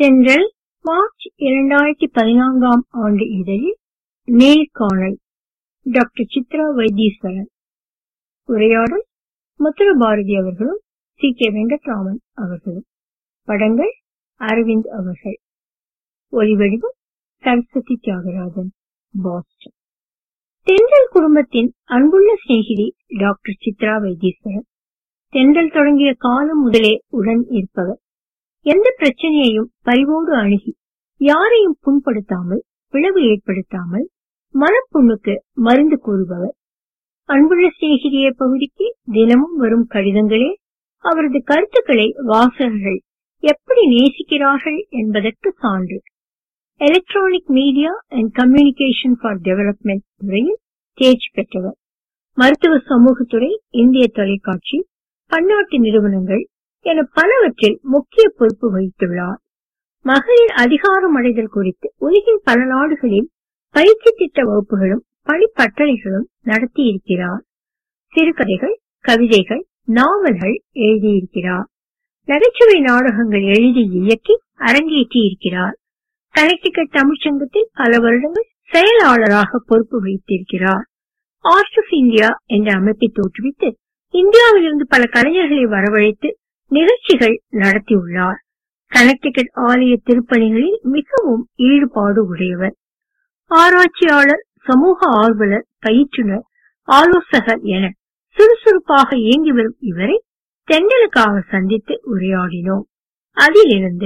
தென்றல் மார்ச் இரண்டாயிரத்தி பதினான்காம் ஆண்டு இதழில் நேர்காணல் டாக்டர் சித்ரா வைத்தீஸ்வரன் உரையாடல் முத்துர பாரதி அவர்களும் சி கே வெங்கட்ராமன் அவர்களும் படங்கள் அரவிந்த் அவர்கள் ஒலிவடிவம் சரஸ்வதி தியாகராஜன் பாஸ்டன் தென்றல் குடும்பத்தின் அன்புள்ள சிநேகிதி டாக்டர் சித்ரா வைத்தீஸ்வரன் தென்றல் தொடங்கிய காலம் முதலே உடன் இருப்பவர் எந்த பிரச்சனையையும் பரிவோடு அணுகி யாரையும் புண்படுத்தாமல் பிளவு ஏற்படுத்தாமல் மனப்புண்ணுக்கு மருந்து கூறுபவர் அன்புள்ள சிநேகிதிய பகுதிக்கு தினமும் வரும் கடிதங்களே அவரது கருத்துக்களை வாசகர்கள் எப்படி நேசிக்கிறார்கள் என்பதற்கு சான்று electronic media and communication for development துறையில் தேர்ச்சி பெற்றவர் மருத்துவ சமூகத்துறை இந்திய தொலைக்காட்சி பன்னாட்டு நிறுவனங்கள் என பலவற்றில் முக்கிய பொறுப்பு வகித்துள்ளார் மகளிர் அதிகாரம் அடைதல் குறித்து உலகின் பல நாடுகளில் பயிற்சி திட்ட வகுப்புகளும் பணிப்பட்டறைகளும் நடத்தியிருக்கிறார் சிறுகதைகள் கவிதைகள் நாவல்கள் எழுதியிருக்கிறார் நகைச்சுவை நாடகங்கள் எழுதி இயக்கி அரங்கேற்றி இருக்கிறார் கனெக்டிகட் தமிழ்ச்சங்கத்தில் பல வருடங்கள் செயலாளராக பொறுப்பு வகித்திருக்கிறார் ஆர்ட் ஆஃப் இந்தியா என்ற அமைப்பை தோற்றுவித்து இந்தியாவிலிருந்து பல கலைஞர்களை வரவழைத்து நிகழ்ச்சிகள் நடத்தியுள்ளார் கனெக்டிகட் ஆலய திருப்பணிகளில் மிகவும் ஈடுபாடு உடையவர் ஆராய்ச்சியாளர் சமூக ஆர்வலர் பயிற்றுனர் ஆலோசகர் என சுறுசுறுப்பாக இயங்கி வரும் இவரை தெண்டலுக்காக சந்தித்து உரையாடினோம் அதிலிருந்து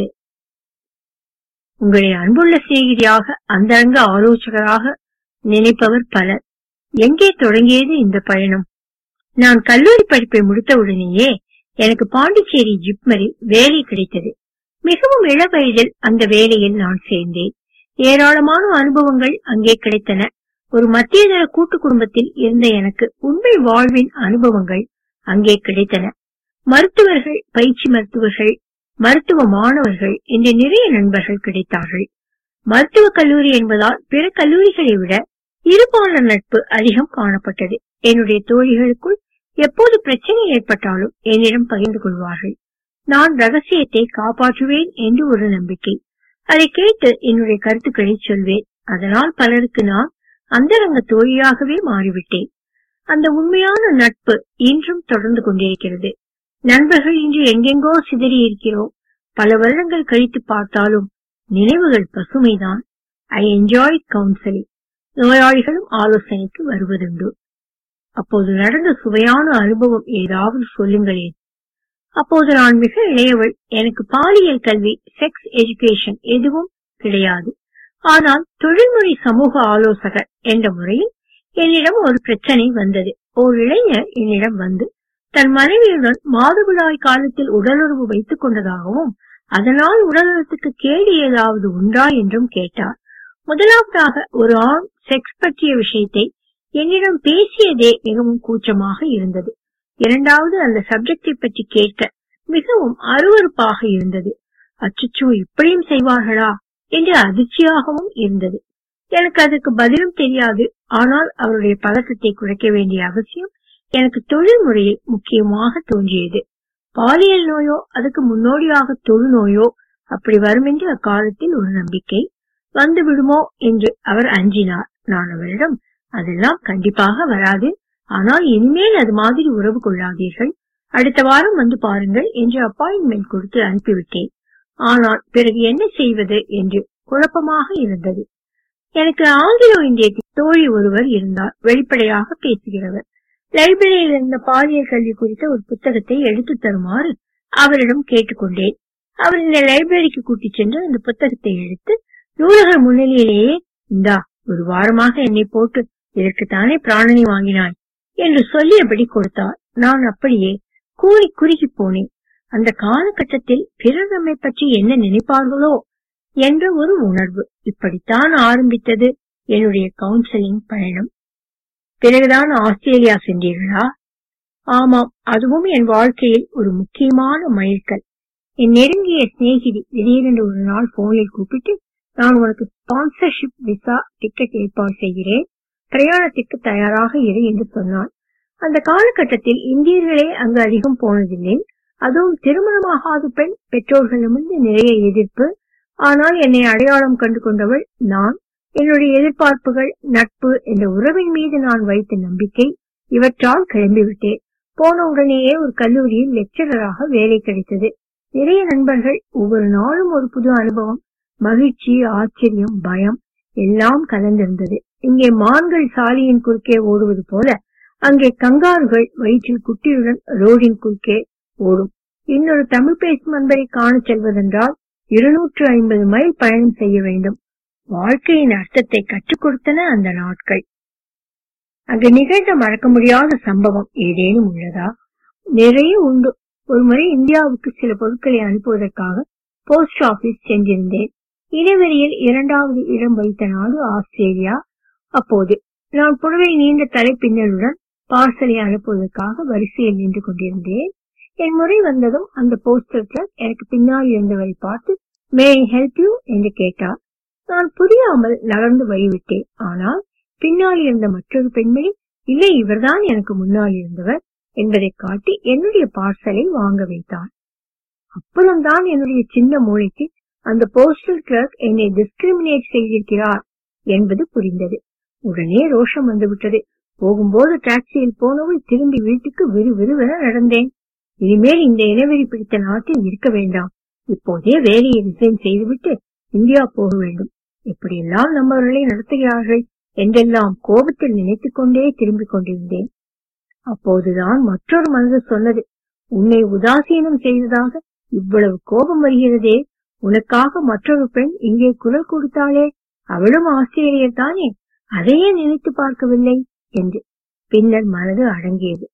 உங்களை அன்புள்ள சிநேகிதியாக அந்தரங்க ஆலோசகராக நினைப்பவர் பலர் எங்கே தொடங்கியது இந்த பயணம் நான் கல்லூரி படிப்பை முடித்தவுடனேயே எனக்கு பாண்டிச்சேரி ஜிப்மரில் வேலை கிடைத்தது மிகவும் இள வயதில் அந்த வேலையில் நான் சேர்ந்தேன் ஏராளமான அனுபவங்கள் அங்கே கிடைத்தன ஒரு மத்தியதர கூட்டு குடும்பத்தில் இருந்த எனக்கு உண்மை வாழ்வின் அனுபவங்கள் அங்கே கிடைத்தன மருத்துவர்கள் பயிற்சி மருத்துவர்கள் மருத்துவ மாணவர்கள் என்று நிறைய நண்பர்கள் கிடைத்தார்கள் மருத்துவக் கல்லூரி என்பதால் பிற கல்லூரிகளை விட இருபாலர் நட்பு அதிகம் காணப்பட்டது என்னுடைய தோழிகளுக்குள் எப்போது பிரச்சனை ஏற்பட்டாலும் என்னிடம் பகிர்ந்து கொள்வார்கள் நான் ரகசியத்தை காப்பாற்றுவேன் என்று ஒரு நம்பிக்கை அதை கேட்டு என்னுடைய கருத்துக்களை சொல்வேன் அதனால் பலருக்கு நான் அந்தரங்க தோழியாகவே மாறிவிட்டேன் அந்த உண்மையான நட்பு இன்றும் தொடர்ந்து கொண்டிருக்கிறது நண்பர்கள் இன்று எங்கெங்கோ சிதறி இருக்கிறோம் பல வருடங்கள் கழித்து பார்த்தாலும் நினைவுகள் பசுமைதான் ஐ என்ஜாய் கவுன்சிலிங் நோயாளிகளும் ஆலோசனைக்கு வருவதுண்டு அப்போது நடந்த சுவையான அனுபவம் ஏதாவது சொல்லுங்களேன் அப்போது நான் மிக இளையவள் எனக்கு பாலியல் கல்வி செக்ஸ் எஜுகேஷன் எதுவும் கிடையாது ஆனால் தொழில்முறை சமூக ஆலோசகர் என்ற முறையில் என்னிடம் ஒரு பிரச்சனை வந்தது ஒரு இளைஞர் என்னிடம் வந்து தன் மனைவியுடன் மாதவிடாய் காலத்தில் உடலுறவு வைத்துக் கொண்டதாகவும் அதனால் உடல்நலத்துக்கு கேடு ஏதாவது உண்டா என்றும் கேட்டார் முதலாவதாக ஒரு ஆண் செக்ஸ் பற்றிய விஷயத்தை என்னிடம் பேசியதே மிகவும் கூச்சமாக இருந்தது இரண்டாவது அந்த சப்ஜெக்டை பற்றி கேட்க மிகவும் அருவறுப்பாக இருந்தது அச்சச்சோ இப்படியும் செய்வார்களா என்று அதிர்ச்சியாகவும் இருந்தது எனக்கு அதற்கு பதிலும் தெரியாது ஆனால் அவருடைய பழக்கத்தை குறைக்க வேண்டிய அவசியம் எனக்கு தொழில் முறையில் முக்கியமாக தோன்றியது பாலியல் நோயோ அதுக்கு முன்னோடியாக தொழுநோயோ அப்படி வரும் என்று அக்காலத்தில் ஒரு நம்பிக்கை வந்து விடுமோ என்று அவர் அஞ்சினார் நான் அவரிடம் அதெல்லாம் கண்டிப்பாக வராது ஆனால் இனிமேல் அது மாதிரி உறவு கொள்ளாதீர்கள் அடுத்த வாரம் வந்து பாருங்கள் என்று அப்பாயின்மெண்ட் கொடுத்து அனுப்பிவிட்டேன் ஆனால் பிறகு என்ன செய்வது என்று குழப்பமாக இருந்தது எனக்கு ஆங்கிலோ இந்திய தோழி ஒருவர் இருந்தார் வெளிப்படையாக பேசுகிறவர் லைப்ரரியில் இருந்த பாலியல் கல்வி குறித்த ஒரு புத்தகத்தை எடுத்து தருமாறு அவரிடம் கேட்டுக்கொண்டேன் அவர் இந்த லைப்ரரிக்கு கூட்டிச் சென்று அந்த புத்தகத்தை எடுத்து நூலகர் முன்னிலையிலேயே இந்தா ஒரு வாரமாக என்னை போட்டு இதற்குத்தானே பிராணனை வாங்கினாய் என்று சொல்லியபடி கொடுத்தார் நான் அப்படியே கூறி குறுகி போனேன் அந்த காலகட்டத்தில் பிறர் நம்மை பற்றி என்ன நினைப்பார்களோ என்ற ஒரு உணர்வு இப்படித்தான் ஆரம்பித்தது என்னுடைய கவுன்சிலிங் பயணம் பிறகுதான் ஆஸ்திரேலியா சென்றீர்களா ஆமாம் அதுவும் என் வாழ்க்கையில் ஒரு முக்கியமான மைல்கல் என் நெருங்கிய சிநேகிதி திடீரென்று ஒரு நாள் போனில் கூப்பிட்டு நான் உனக்கு ஸ்பான்சர்ஷிப் விசா டிக்கெட் ஏற்பாடு செய்கிறேன் பிரயாணத்திற்கு தயாராக இரு என்று சொன்னான் அந்த காலகட்டத்தில் இந்தியர்களே அங்கு அதிகம் போனதில்லை அதுவும் திருமணமாகாத பெண் பெற்றோர்களிடமிருந்து நிறைய எதிர்ப்பு ஆனால் என்னை அடையாளம் கண்டு கொண்டவள் நான் என்னுடைய எதிர்பார்ப்புகள் நட்பு என்ற உறவின் மீது நான் வைத்த நம்பிக்கை இவற்றால் கிளம்பிவிட்டேன் போன உடனேயே ஒரு கல்லூரியில் லெக்சரராக வேலை கிடைத்தது நிறைய நண்பர்கள் ஒவ்வொரு நாளும் ஒரு புது அனுபவம் மகிழ்ச்சி ஆச்சரியம் பயம் எல்லாம் கலந்திருந்தது இங்கே மான்கள் சாலையின் குறுக்கே ஓடுவது போல அங்கே கங்காருகள் வயிற்றில் குட்டியுடன் ரோடின் குறுக்கே ஓடும் இன்னொரு தமிழ் பேசும் நண்பரை காணச் செல்வதென்றால் இருநூற்று ஐம்பது மைல் பயணம் செய்ய வேண்டும் வாழ்க்கையின் அர்த்தத்தை கற்றுக் கொடுத்தன அந்த நாட்கள் அங்கு நிகழ்ந்த மறக்க முடியாத சம்பவம் ஏதேனும் உள்ளதா நிறைய உண்டு ஒருமுறை இந்தியாவுக்கு சில பொருட்களை அனுப்புவதற்காக போஸ்ட் ஆபீஸ் சென்றிருந்தேன் இனவெளியில் இரண்டாவது இடம் வைத்த நாடு ஆஸ்திரேலியா அப்போது நான் புடவை நீண்ட தலைப்பின்னலுடன் பார்சலை அனுப்புவதற்காக வரிசையில் நின்று கொண்டிருந்தேன் என் முறை வந்ததும் அந்த போஸ்டர் கிளர்க் எனக்கு பின்னால் இருந்தவரை பார்த்து மே ஹெல்ப் யூ என்று கேட்டார் நான் புரியாமல் நகர்ந்து வழிவிட்டேன் ஆனால் பின்னால் இருந்த மற்றொரு பெண்மணி இல்லை இவர்தான் எனக்கு முன்னால் இருந்தவர் என்பதை காட்டி என்னுடைய பார்சலை வாங்க வைத்தார் அப்புறம்தான் என்னுடைய சின்ன மூளைக்கு அந்த போஸ்டல் கிளர்க் என்னை டிஸ்கிரிமினேட் செய்திருக்கிறார் என்பது புரிந்தது உடனே ரோஷம் வந்துவிட்டது போகும்போது டாக்ஸியில் போனவள் திரும்பி வீட்டுக்கு விறு விறுவென நடந்தேன் இனிமேல் இந்த இனவெறி பிடித்த நாட்டில் இருக்க வேண்டாம் இப்போதே வேலையை ரிசைன் செய்துவிட்டு இந்தியா போக வேண்டும் எப்படியெல்லாம் நம்மவர்களை நடத்துகிறார்கள் என்றெல்லாம் கோபத்தில் நினைத்துக் கொண்டே திரும்பிக் கொண்டிருந்தேன் அப்போதுதான் மற்றொரு மனது சொன்னது உன்னை உதாசீனம் செய்ததாக இவ்வளவு கோபம் வருகிறதே உனக்காக மற்றொரு பெண் இங்கே குரல் கொடுத்தாளே அவளும் ஆஸ்திரேலியர் தானே அதையே நினைத்து பார்க்கவில்லை என்று பின்னர் மனது அடங்கியது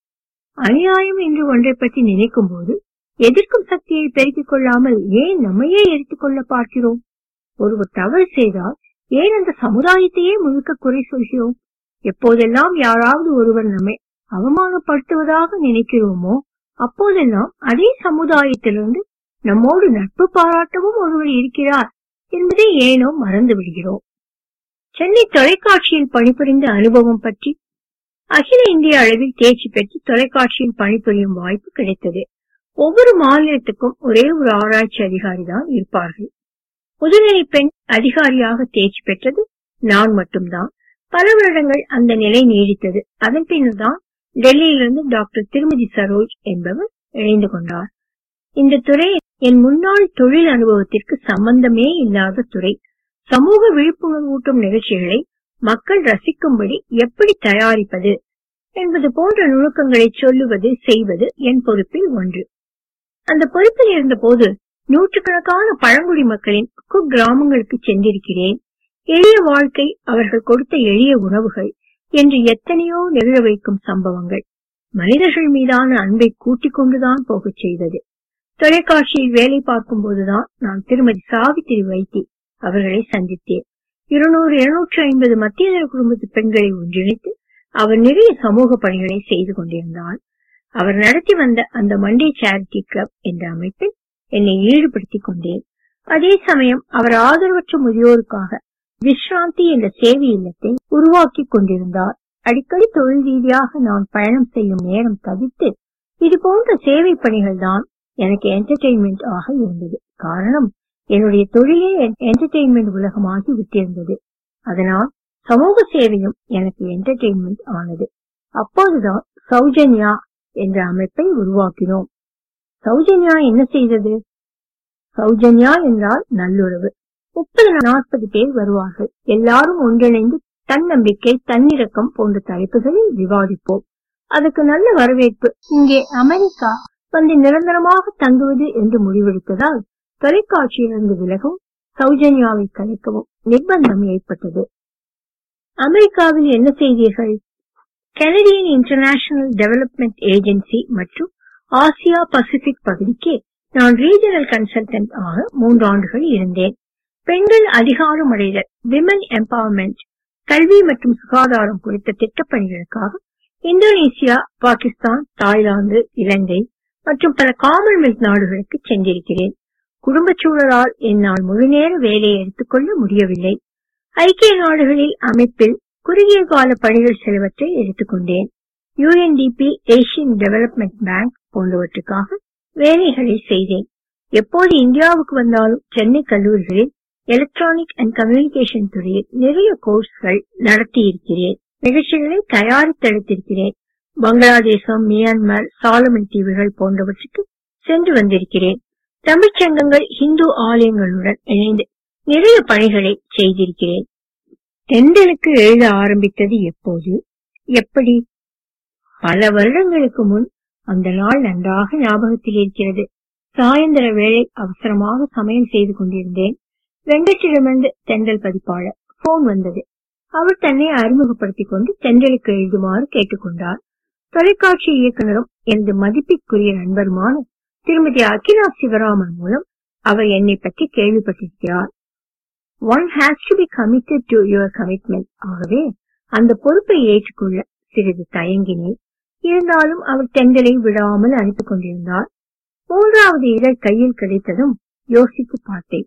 அநியாயம் என்று ஒன்றை பற்றி நினைக்கும் போது எதிர்க்கும் சக்தியை பெருக்கிக் கொள்ளாமல் ஏன் நம்மையே எடுத்துக்கொள்ள பார்க்கிறோம் ஒருவர் தவறு செய்தால் ஏன் அந்த சமுதாயத்தையே முழுக்க குறை சொல்கிறோம் எப்போதெல்லாம் யாராவது ஒருவர் நம்மை அவமானப்படுத்துவதாக நினைக்கிறோமோ அப்போதெல்லாம் அதே சமுதாயத்திலிருந்து நம்மோடு நட்பு பாராட்டவும் ஒருவர் இருக்கிறார் என்பதை ஏனோ மறந்து விடுகிறோம் சென்னை தொலைக்காட்சியில் பணிபுரிந்த அனுபவம் பற்றி அகில இந்திய அளவில் தேர்ச்சி பெற்று தொலைக்காட்சியில் பணிபுரியும் வாய்ப்பு கிடைத்தது ஒவ்வொரு மாநிலத்துக்கும் ஒரே ஒரு ஆராய்ச்சி அதிகாரி தான் இருப்பார்கள் முதுநிலை பெண் அதிகாரியாக தேர்ச்சி பெற்றது நான் மட்டும்தான் பல வருடங்கள் அந்த நிலை நீடித்தது அதன் பின்னர் தான் டெல்லியிலிருந்து டாக்டர் திருமதி சரோஜ் என்பவர் இணைந்து கொண்டார் இந்த துறை என் முன்னாள் தொழில் அனுபவத்திற்கு சம்பந்தமே இல்லாத துறை சமூக விழிப்புணர்வூட்டும் நிகழ்ச்சிகளை மக்கள் ரசிக்கும்படி எப்படி தயாரிப்பது என்பது போன்ற நுணுக்கங்களை சொல்லுவது செய்வது என் பொறுப்பில் ஒன்று அந்த பொறுப்பில் இருந்த போது நூற்றுக்கணக்கான பழங்குடி மக்களின் குக்கிராமங்களுக்கு சென்றிருக்கிறேன் எளிய வாழ்க்கை அவர்கள் கொடுத்த எளிய உணவுகள் என்று எத்தனையோ நெகிழ வைக்கும் சம்பவங்கள் மனிதர்கள் மீதான அன்பை கூட்டிக் கொண்டுதான் போகச் செய்தது தொலைக்காட்சியில் வேலை பார்க்கும் போதுதான் நான் திருமதி சாவித்திரி வைத்தி அவர்களை சந்தித்தேன் இருநூறு இருநூற்றி ஐம்பது மத்திய குடும்பத்து பெண்களை ஒன்றிணைத்து அவர் நிறைய சமூக பணிகளை செய்து கொண்டிருந்தார் அவர் நடத்தி வந்த அந்த மண்டே சேரிட்டி கிளப் என்ற அமைப்பில் என்னை ஈடுபடுத்திக் கொண்டேன் அதே சமயம் அவர் ஆதரவற்ற முதியோருக்காக விஸ்ராந்தி என்ற சேவை இல்லத்தை உருவாக்கி கொண்டிருந்தார் அடிக்கடி தொழில் ரீதியாக நான் பயணம் செய்யும் நேரம் தவிர்த்து இது போன்ற சேவை பணிகள் தான் எனக்கு என்டர்டெயின்மெண்ட் ஆக இருந்தது காரணம் என்னுடைய தொழிலே என்டர்டெயின்மெண்ட் உலகமாகி விட்டிருந்தது அதனால் சமூக சேவையும் எனக்கு என்டர்டெயின்மெண்ட் ஆனது அப்போதுதான் சௌஜன்யா என்ற அமைப்பை உருவாக்கினோம் சௌஜன்யா என்ன செய்தது சௌஜன்யா என்றால் நல்லுறவு முப்பது நாற்பது பேர் வருவார்கள் எல்லாரும் ஒன்றிணைந்து தன்னம்பிக்கை தன்னிறக்கம் போன்ற தலைப்புகளில் விவாதிப்போம் அதுக்கு நல்ல வரவேற்பு இங்கே அமெரிக்கா வந்து நிரந்தரமாக தங்குவது என்று முடிவெடுத்ததால் தொலைக்காட்சியிலிருந்து விலகவும் சௌஜன்யாவை கலைக்கவும் நிர்பந்தம் ஏற்பட்டது அமெரிக்காவில் என்ன செய்தீர்கள் கனடியன் இன்டர்நேஷனல் டெவலப்மெண்ட் ஏஜென்சி மற்றும் ஆசியா பசிபிக் பகுதிக்கு நான் ரீஜனல் கன்சல்டன்ட் ஆக மூன்று ஆண்டுகள் இருந்தேன் பெண்கள் அதிகாரம் அடைதல் விமன் எம்பவர்மெண்ட் கல்வி மற்றும் சுகாதாரம் குறித்த திட்டப்பணிகளுக்காக இந்தோனேசியா பாகிஸ்தான் தாய்லாந்து இலங்கை மற்றும் பல காமன்வெல்த் நாடுகளுக்கு சென்றிருக்கிறேன் குடும்பச் சூழலால் என்னால் முழுநேர வேலையை எடுத்துக்கொள்ள முடியவில்லை ஐக்கிய நாடுகளில் அமைப்பில் குறுகிய கால பணிகள் சிலவற்றை எடுத்துக்கொண்டேன் யுஎன்டிபி ஏசியன் டெவலப்மெண்ட் பேங்க் போன்றவற்றுக்காக வேலைகளை செய்தேன் எப்போது இந்தியாவுக்கு வந்தாலும் சென்னை கல்லூரிகளில் எலக்ட்ரானிக் அண்ட் கம்யூனிகேஷன் துறையில் நிறைய கோர்ஸ்கள் நடத்தி இருக்கிறேன் நிகழ்ச்சிகளை தயாரித்தெடுத்திருக்கிறேன் பங்களாதேசம் மியான்மர் சாலமன் தீவுகள் போன்றவற்றுக்கு சென்று வந்திருக்கிறேன் தமிழ்ச் சங்கங்கள் இந்து ஆலயங்களுடன் இணைந்து நிறைய பணிகளை செய்திருக்கிறேன் தென்றலுக்கு எழுத ஆரம்பித்தது எப்போது எப்படி பல வருடங்களுக்கு முன் அந்த நாள் நன்றாக ஞாபகத்தில் இருக்கிறது சாயந்தர வேளை அவசரமாக சமையல் செய்து கொண்டிருந்தேன் வெங்கட்டிடமிருந்து தென்றல் பதிப்பாளர் போன் வந்தது அவர் தன்னை அறிமுகப்படுத்திக் கொண்டு தென்றலுக்கு எழுதுமாறு கேட்டுக்கொண்டார் தொலைக்காட்சி இயக்குனரும் எனது மதிப்பிற்குரிய நண்பருமான திருமதி அகிலா சிவராமன் மூலம் அவர் என்னை பற்றி கேள்விப்பட்டிருக்கிறார் one has to be committed to your commitment ஆகவே அந்த பொறுப்பை ஏற்றுக்கொள்ள சிறிது தயங்கினேன் இருந்தாலும் அவர் தென்றலை விடாமல் அனுப்பிக் கொண்டிருந்தார் மூன்றாவது இதழ் கையில் கிடைத்ததும் யோசித்து பார்த்தேன்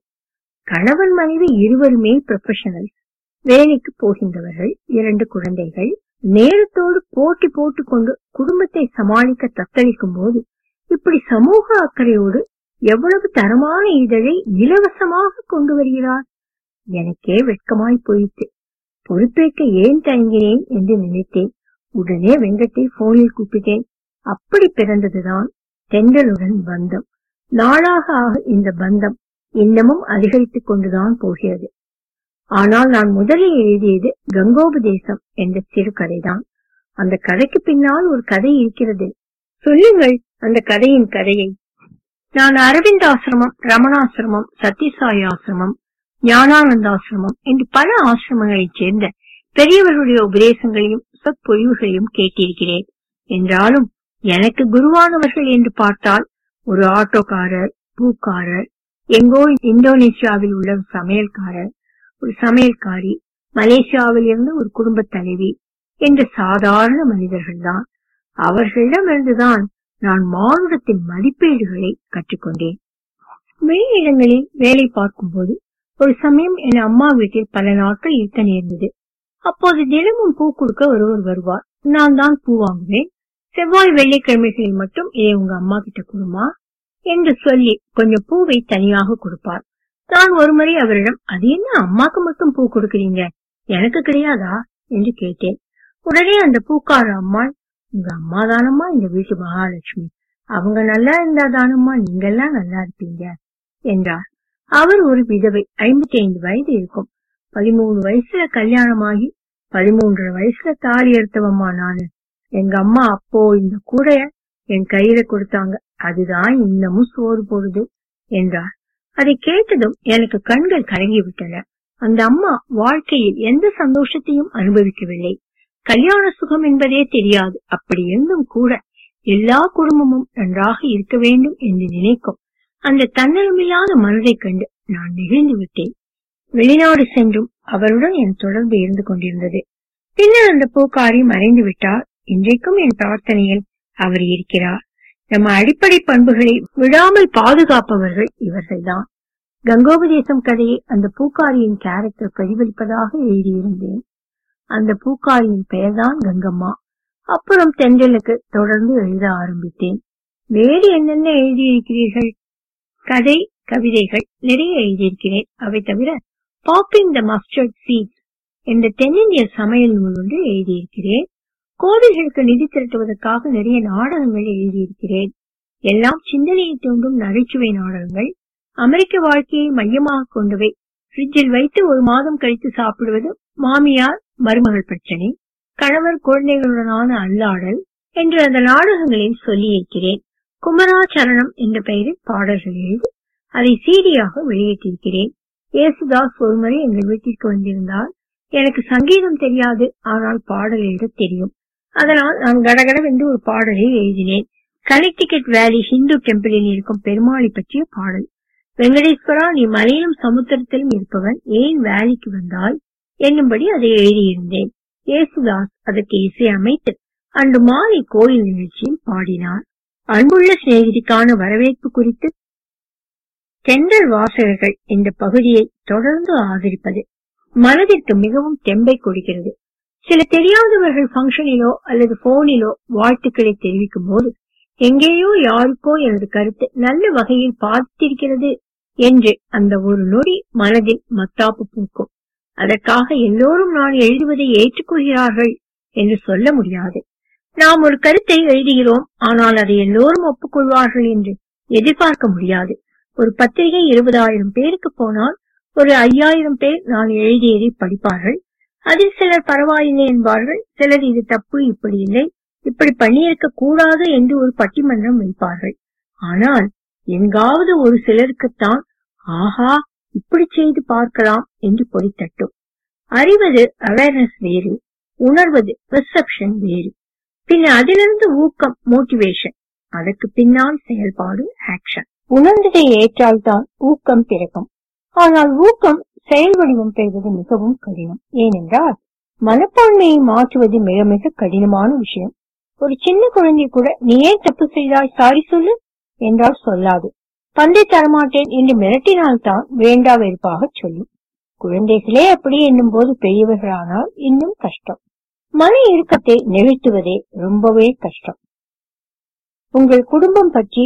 கணவன் மனைவி இருவருமே ப்ரொஃபஷனல் வேலைக்கு போகின்றவர்கள் இரண்டு குழந்தைகள் நேரத்தோடு போட்டி போட்டுக்கொண்டு குடும்பத்தை சமாளிக்க தத்தளிக்கும் போது இப்படி சமூக அக்கறையோடு எவ்வளவு தரமான இதழை இலவசமாக கொண்டு வருகிறார் எனக்கே வெட்கமாய் போயிற்று பொறுப்பேற்க ஏன் தயங்கினேன் என்று நினைத்தேன் உடனே வெங்கட்டை போனில் கூப்பிட்டேன் அப்படி பிறந்ததுதான் தென்றலுடன் பந்தம் நாளாக ஆக இந்த பந்தம் இன்னமும் அதிகரித்துக் கொண்டுதான் போகிறது ஆனால் நான் முதலில் எழுதியது கங்கோபதேசம் என்ற சிறுகதைதான் அந்த கதைக்கு பின்னால் ஒரு கதை இருக்கிறது சொல்லுங்கள் அந்த கதையின் கதையை நான் அரவிந்த் ஆசிரமம் ரமணாசிரமம் சத்யசாயி ஆசிரமம் ஞானானந்தாசிரமம் என்று பல ஆசிரமங்களைச் சேர்ந்த பெரியவர்களுடைய உபதேசங்களையும் சொற்பொழிவுகளையும் கேட்டிருக்கிறேன் என்றாலும் எனக்கு குருவானவர்கள் என்று பார்த்தால் ஒரு ஆட்டோக்காரர் பூக்காரர் எங்கோ இந்தோனேசியாவில் உள்ள ஒரு சமையல்காரர் ஒரு சமையல்காரி மலேசியாவில் இருந்து ஒரு குடும்ப தலைவி என்ற சாதாரண மனிதர்கள்தான் அவர்களிடமிருந்துதான் நான் மானுடத்தின் மதிப்பீடுகளை கற்றுக்கொண்டேன் வெளியிடங்களில் வேலை பார்க்கும்போது ஒரு சமயம் என் அம்மா வீட்டில் பல நாட்கள் இருக்க நேர்ந்தது அப்போது தினமும் பூ கொடுக்க ஒருவர் வருவார் நான் தான் பூ வாங்குவேன் செவ்வாய் வெள்ளிக்கிழமைகளில் மட்டும் இதை உங்க அம்மா கிட்ட கொடுமா என்று சொல்லி கொஞ்சம் பூவை தனியாக கொடுப்பார் நான் ஒருமுறை அவரிடம் அது என்ன அம்மாக்கு மட்டும் பூ கொடுக்கறீங்க எனக்கு கிடையாதா என்று கேட்டேன் உடனே அந்த பூக்கார அம்மாள் உங்க அம்மா தானம்மா இந்த வீட்டு மகாலட்சுமி அவங்க நல்லா இருந்தா தானம்மா நீங்க எல்லாம் நல்லா இருப்பீங்க என்றார் அவர் ஒரு விதவை ஐம்பத்தி ஐந்து வயது இருக்கும் பதிமூணு வயசுல கல்யாணமாகி பதிமூன்றரை வயசுல தாலி எடுத்தவம்மா நானு எங்க அம்மா அப்போ இந்த கூடைய என் கையில கொடுத்தாங்க அதுதான் இன்னமும் சோறு போடுது என்றார் அதை கேட்டதும் எனக்கு கண்கள் கலங்கி விட்டன அந்த அம்மா வாழ்க்கையில் எந்த சந்தோஷத்தையும் அனுபவிக்கவில்லை கல்யாண சுகம் என்பதே தெரியாது அப்படி இருந்தும் கூட எல்லா குடும்பமும் நன்றாக இருக்க வேண்டும் என்று நினைக்கும் அந்த தன்னலமில்லாத மனதைக் கண்டு நான் நெகிழ்ந்து விட்டேன் வெளிநாடு சென்றும் அவருடன் என் தொடர்பு இருந்து கொண்டிருந்தது பின்னர் அந்த பூக்காரி மறைந்து விட்டார் இன்றைக்கும் என் பிரார்த்தனையில் அவர் இருக்கிறார் நம்ம அடிப்படை பண்புகளை விடாமல் பாதுகாப்பவர்கள் இவர்கள்தான் கங்கோபதேசம் கதையை அந்த பூக்காரியின் கேரக்டர் பிரதிபலிப்பதாக எழுதியிருந்தேன் அந்த பூக்காரியின் பெயர்தான் கங்கம்மா அப்புறம் தென்றலுக்கு தொடர்ந்து எழுத ஆரம்பித்தேன் வேறு என்னென்ன எழுதியிருக்கிறீர்கள் கதை கவிதைகள் நிறைய எழுதியிருக்கிறேன் அவை தவிர பாப்பிங் த மஸ்டர்ட் சீட்ஸ் என்ற தென்னிந்திய சமையல் நூல் ஒன்று எழுதியிருக்கிறேன் கோவில்களுக்கு நிதி திரட்டுவதற்காக நிறைய நாடகங்கள் எழுதியிருக்கிறேன் எல்லாம் சிந்தனையை தூண்டும் நகைச்சுவை நாடகங்கள் அமெரிக்க வாழ்க்கையை மையமாக கொண்டவை ஃப்ரிட்ஜில் வைத்து ஒரு மாதம் கழித்து சாப்பிடுவது மாமியார் மருமகள் பிரச்சனை கணவர் குழந்தைகளுடனான அல்லாடல் என்று அந்த நாடகங்களில் சொல்லியிருக்கிறேன் குமராச்சரணம் என்ற பெயரில் பாடல்கள் எழுதி அதை சீடியாக வெளியிட்டிருக்கிறேன் இயேசுதாஸ் ஒருமுறை எங்கள் வீட்டிற்கு வந்திருந்தார் எனக்கு சங்கீதம் தெரியாது ஆனால் பாடல் எழுத தெரியும் அதனால் நான் கடகடவென்று ஒரு பாடலை எழுதினேன் கனெக்டிகட் வேலி ஹிந்து டெம்பிளில் இருக்கும் பெருமாளை பற்றிய பாடல் வெங்கடேஸ்வரா நீ மலையிலும் சமுத்திரத்திலும் இருப்பவன் ஏன் வேலிக்கு வந்தாய் என்னும்படி அதை எழுதியிருந்தேன் இயேசுதாஸ் அதற்கு இசை அமைத்து அன்று மாலை கோயில் நிகழ்ச்சியில் பாடினார் அன்புள்ள சிநேகிதிக்கான வரவேற்பு குறித்து தென்றல் வாசகர்கள் இந்த பகுதியை தொடர்ந்து ஆதரிப்பது மனதிற்கு மிகவும் தெம்பை கொடுக்கிறது சில தெரியாதவர்கள் ஃபங்க்ஷனிலோ அல்லது போனிலோ வாழ்த்துக்களை தெரிவிக்கும் போது எங்கேயோ யாருக்கோ எனது கருத்து நல்ல வகையில் பாதித்திருக்கிறது என்று அந்த ஒரு நொடி மனதில் மத்தாப்பு பூக்கும் அதற்காக எல்லோரும் நான் எழுதுவதை ஏற்றுக்கொள்கிறார்கள் என்று சொல்ல முடியாது நாம் ஒரு கருத்தை எழுதுகிறோம் ஆனால் அதை எல்லோரும் ஒப்புக்கொள்வார்கள் என்று எதிர்பார்க்க முடியாது ஒரு பத்திரிகை இருபதாயிரம் பேருக்கு போனால் ஒரு ஐயாயிரம் பேர் நான் எழுதியதை படிப்பார்கள் அதில் சிலர் பரவாயில்லை என்பார்கள் சிலர் இது தப்பு இப்படி இல்லை இப்படி பண்ணியிருக்க கூடாது என்று ஒரு பட்டிமன்றம் வைப்பார்கள் ஆனால் எங்காவது ஒரு சிலருக்குத்தான் ஆஹா இப்படி செய்து பார்க்கலாம் என்று பொறித்தட்டும் அறிவது அவேர்னஸ் வேறு உணர்வது பெர்செப்ஷன் வேறு பின் அதிலிருந்து ஊக்கம் மோட்டிவேஷன் அதற்கு பின்னால் செயல்பாடு ஆக்ஷன் உணர்ந்ததை ஏற்றால்தான் ஊக்கம் பிறக்கும் ஆனால் ஊக்கம் செயல் வடிவம் பெறுவது மிகவும் கடினம் ஏனென்றால் மனப்பான்மையை மாற்றுவது மிக மிக கடினமான விஷயம் ஒரு சின்ன குழந்தை கூட நீ ஏன் தப்பு செய்தாய் சாரி சொல்லு என்றால் சொல்லாது பந்தை தரமாட்டேன் என்று மிரட்டினால்தான் வேண்டா வெறுப்பாக சொல்லும் குழந்தைகளே அப்படி என்னும் போது பெரியவர்களானால் இன்னும் கஷ்டம் மன இறுக்கத்தை நிகழ்த்துவதே ரொம்பவே கஷ்டம் உங்கள் குடும்பம் பற்றி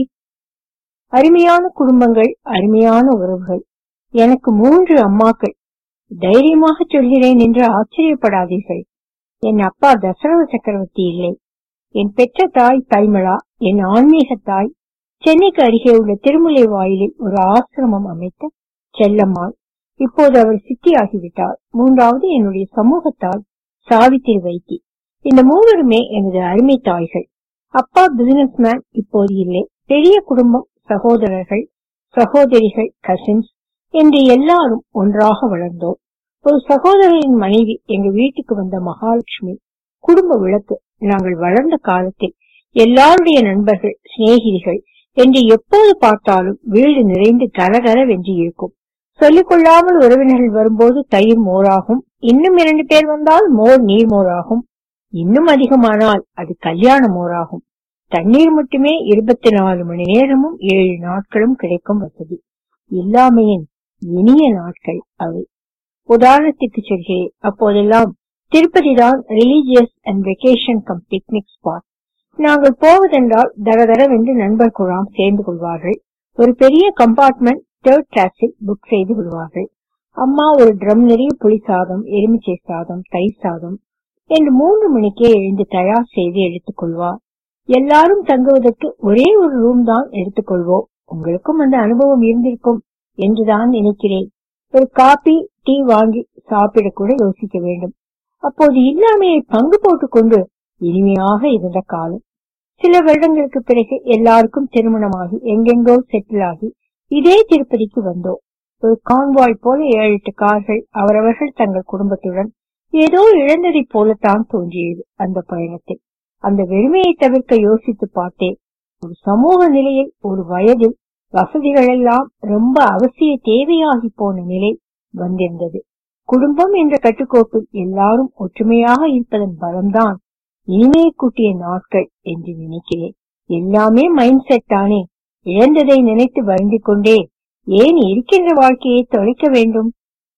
அருமையான குடும்பங்கள் அருமையான உறவுகள் எனக்கு மூன்று அம்மாக்கள் தைரியமாக சொல்கிறேன் என்று ஆச்சரியப்படாதீர்கள் என் அப்பா தசரத சக்கரவர்த்தி இல்லை என் பெற்ற தாய் பரிமளா என் ஆன்மீக தாய் சென்னைக்கு அருகே உள்ள திருமலை வாயிலில் ஒரு ஆசிரமம் அமைத்த செல்லம்மாள் இப்போது அவர் சித்தியாகிவிட்டார் மூன்றாவது என்னுடைய சமூகத்தால் சாவித்திரி வைத்தி இந்த மூவருமே எனது அருமை தாய்கள் அப்பா பிசினஸ் மேன் இப்போது இல்லை பெரிய குடும்பம் சகோதரர்கள் சகோதரிகள் கசின்ஸ் என்று எல்லாரும் ஒன்றாக வளர்ந்தோம் ஒரு சகோதரரின் மனைவி எங்க வீட்டுக்கு வந்த மகாலட்சுமி குடும்ப விளக்கு நாங்கள் வளர்ந்த காலத்தில் எல்லாருடைய நண்பர்கள் சிநேகிதிகள் என்று எப்போது பார்த்தாலும் வீடு நிறைந்து கரகரவென்று இருக்கும் சொல்லிக் கொள்ளாமல் உறவினர்கள் வரும்போது தயிர் மோராகும் இன்னும் இரண்டு பேர் வந்தால் மோர் நீர் மோராகும் இன்னும் அதிகமானால் அது கல்யாண மோராகும் தண்ணீர் மட்டுமே இருபத்தி நாலு மணி நேரமும் ஏழு நாட்களும் கிடைக்கும் வசதி இல்லாமையின் இனிய நாட்கள் அவை உதாரணத்துக்கு சொல்கிறேன் அப்போதெல்லாம் திருப்பதி தான் religious and vacation cum picnic spot நாங்கள் போவதென்றால் தரதரவென்று நண்பர் குழாம் சேர்ந்து கொள்வார்கள் ஒரு பெரிய கம்பார்ட்மெண்ட் தேர்ட் கிளாஸில் புக் செய்து விடுவார்கள் அம்மா ஒரு ட்ரம் நிறைய புளி சாதம் எலுமிச்சை சாதம் தயிர் சாதம் என்று மூன்று மணிக்கே எழுந்து தயார் செய்து எடுத்துக் கொள்வார் எல்லாரும் தங்குவதற்கு ஒரே ஒரு ரூம் தான் எடுத்துக்கொள்வோம் உங்களுக்கும் அந்த அனுபவம் இருந்திருக்கும் என்றுதான் நினைக்கிறேன் ஒரு காபி டீ வாங்கி சாப்பிட கூட யோசிக்க வேண்டும் அப்போது இல்லாமையை பங்கு போட்டுக்கொண்டு இனிமையாக இருந்த காலம் சில வருடங்களுக்கு பிறகு எல்லாருக்கும் திருமணமாகி எங்கெங்கோ செட்டில் ஆகி இதே திருப்பதிக்கு வந்தோம் ஒரு கான்வாய் போல ஏழு எட்டு கார்கள் அவரவர்கள் தங்கள் குடும்பத்துடன் ஏதோ இழந்ததைப் போலத்தான் தோன்றியது அந்த பயணத்தில் அந்த வெறுமையை தவிர்க்க யோசித்து பார்த்தேன் ஒரு சமூக நிலையில் ஒரு வயதில் வசதிகள் எல்லாம் ரொம்ப அவசிய தேவையாகி போன நிலை வந்திருந்தது குடும்பம் என்ற கட்டுக்கோப்பில் எல்லாரும் ஒற்றுமையாக இருப்பதன் பலம்தான் இனிமையை கூட்டிய நாட்கள் என்று நினைக்கிறேன் எல்லாமே மைண்ட் செட் தானே இழந்ததை நினைத்து வருந்திக் கொண்டே ஏன் இருக்கின்ற வாழ்க்கையை தொலைக்க வேண்டும்